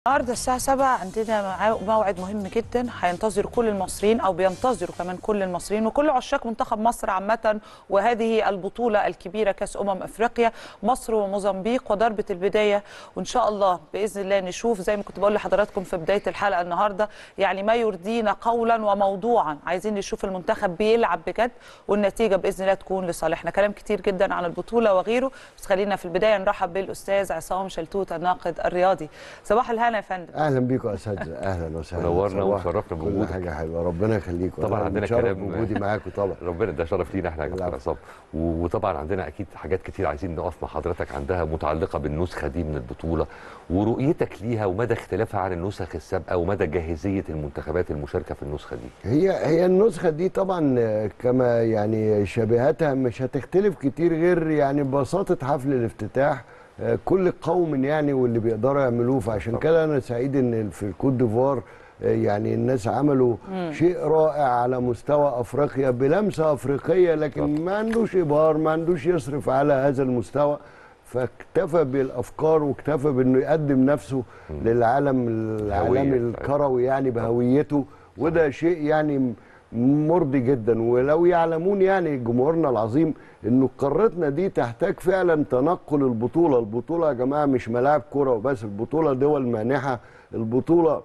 النهارده الساعة 7 عندنا مع- موعد مهم جدا هينتظر كل المصريين او بينتظروا كمان كل المصريين وكل عشاق منتخب مصر عامة وهذه البطولة الكبيرة كأس أمم أفريقيا مصر وموزمبيق وضربة البداية وإن شاء الله بإذن الله نشوف زي ما كنت بقول لحضراتكم في بداية الحلقة النهاردة يعني ما يرضينا قولا وموضوعا عايزين نشوف المنتخب بيلعب بجد والنتيجة بإذن الله تكون لصالحنا كلام كتير جدا عن البطولة وغيره بس خلينا في البداية نرحب بالأستاذ عصام شلتوت الناقد الرياضي صباح الهنا يا فندم اهلا بيكم يا اساتذه اهلا وسهلا منورنا صباح وشرفنا كل بوجودك. حاجه حلوه ربنا يخليكم طبعا أنا عندنا متشرف كلام- بوجودي معاكم طبعا ربنا ده شرف لينا احنا يا دكتور العفو. عصام و- وطبعا عندنا اكيد حاجات كتير عايزين نقف مع حضرتك عندها متعلقه بالنسخه دي من البطوله ورؤيتك ليها ومدى اختلافها عن النسخ السابقه ومدى جاهزيه المنتخبات المشاركه في النسخه دي هي هي النسخه دي طبعا آه، كما يعني شبيهاتها مش هتختلف كتير غير يعني بساطه حفل الافتتاح آه، كل قوم يعني واللي بيقدروا يعملوه فعشان كده انا سعيد ان في الكوت ديفوار آه، يعني الناس عملوا شيء رائع على مستوى افريقيا بلمسه افريقيه لكن ما عندوش ابهار ما عندوش يصرف على هذا المستوى فاكتفى بالافكار واكتفى بانه يقدم نفسه للعالم العالمي هوية. الكروي يعني بهويته وده شيء يعني مرضي جدا ولو يعلمون يعني جمهورنا العظيم انه قارتنا دي تحتاج فعلا تنقل البطوله، البطوله يا جماعه مش ملاعب كره وبس، البطوله دول مانحه، البطوله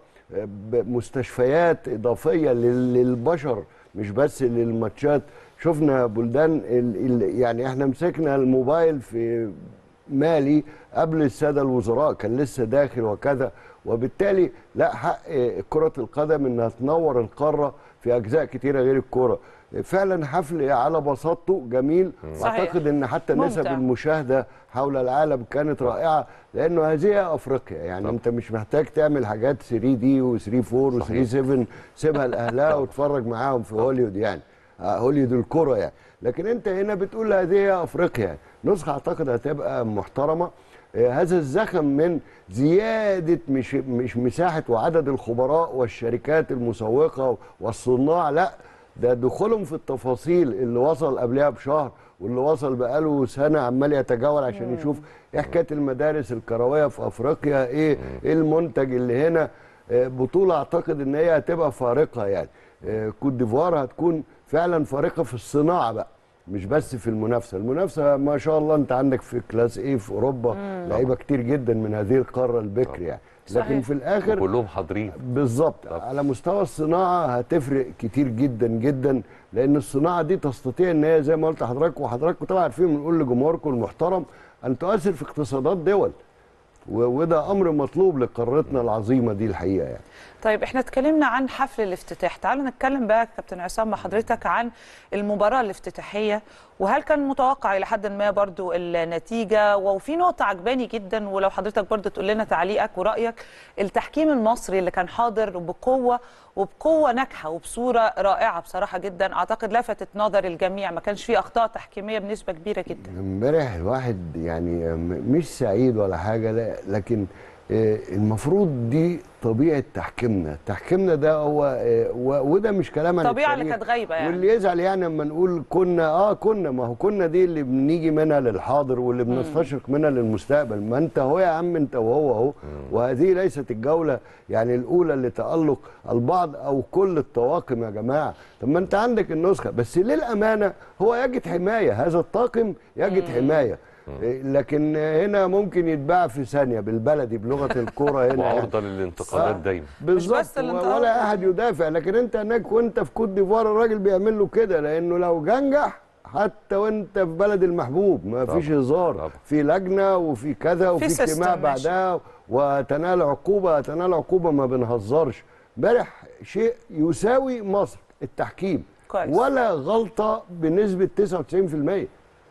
مستشفيات اضافيه لل- للبشر مش بس للماتشات، شفنا بلدان ال ال يعني احنا مسكنا الموبايل في مالي قبل الساده الوزراء كان لسه داخل وكذا وبالتالي لا حق كره القدم انها تنور القاره في اجزاء كتيره غير الكوره فعلا حفل على بساطته جميل صحيح. واعتقد ان حتى نسب ممتع. المشاهده حول العالم كانت رائعه لانه هذه افريقيا يعني طبعا. انت مش محتاج تعمل حاجات 3 دي و3 4 و3 صحيح. 7 سيبها لاهلها واتفرج معاهم في هوليوود يعني آه، هوليوود الكره يعني لكن انت هنا بتقول هذه افريقيا نسخه اعتقد هتبقى محترمه آه، هذا الزخم من زياده مش مش مساحه وعدد الخبراء والشركات المسوقه والصناع لا ده دخولهم في التفاصيل اللي وصل قبلها بشهر واللي وصل بقاله سنه عمال يتجول عشان يشوف ايه حكايه المدارس الكرويه في افريقيا ايه ايه المنتج اللي هنا آه، بطوله اعتقد ان هي هتبقى فارقه يعني آه، كوت ديفوار هتكون فعلا فارقه في الصناعه بقى مش بس في المنافسه المنافسه ما شاء الله انت عندك في كلاس ايه في اوروبا لعيبه كتير جدا من هذه القاره البكر يعني لكن صحيح. في الاخر وكلهم حاضرين بالظبط على مستوى الصناعه هتفرق كتير جدا جدا لان الصناعه دي تستطيع ان هي زي ما قلت لحضرتك وحضراتكم طبعا عارفين بنقول لجمهوركم المحترم ان تؤثر في اقتصادات دول و- وده امر مطلوب لقارتنا العظيمه دي الحقيقه يعني طيب احنا اتكلمنا عن حفل الافتتاح تعالوا نتكلم بقى كابتن عصام مع حضرتك عن المباراة الافتتاحية وهل كان متوقع إلى حد ما برضو النتيجة وفي نقطة عجباني جدا ولو حضرتك برضو تقول لنا تعليقك ورأيك التحكيم المصري اللي كان حاضر بقوة وبقوة ناجحة وبصورة رائعة بصراحة جدا أعتقد لفتت نظر الجميع ما كانش فيه أخطاء تحكيمية بنسبة كبيرة جدا امبارح الواحد يعني م- مش سعيد ولا حاجه لا لكن آه، المفروض دي طبيعه تحكيمنا تحكيمنا ده هو آه، و- وده مش كلام عن الطبيعة اللي التاريخ. كانت غايبة يعني. واللي يزعل يعني لما نقول كنا اه كنا ما هو كنا دي اللي بنيجي منها للحاضر واللي بنستشرق منها للمستقبل ما انت هو يا عم انت وهو اهو وهذه ليست الجوله يعني الاولى لتالق البعض او كل الطواقم يا جماعه طب ما انت عندك النسخه بس للامانه هو يجد حمايه هذا الطاقم يجد حمايه إيه، لكن هنا ممكن يتباع في ثانيه بالبلدي بلغه الكوره هنا يعني. وعرضه للانتقادات آه، دايما بالظبط بس الانتقاد. ولا احد يدافع لكن انت هناك وانت في كوت ديفوار الراجل بيعمل له كده لانه لو جنجح حتى وانت في بلد المحبوب ما طبعا، فيش هزار طبعا. في لجنه وفي كذا وفي في اجتماع system ماشي. بعدها وتنال عقوبه تنال عقوبه ما بنهزرش امبارح شيء يساوي مصر التحكيم كويس. ولا غلطه بنسبه 99%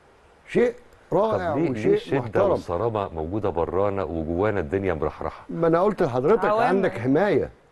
شيء رائع طب ليه ليه وشيء الشده محترم والصرامه موجوده برانا وجوانا الدنيا مرحرحه ما انا قلت لحضرتك عوامل. عندك حمايه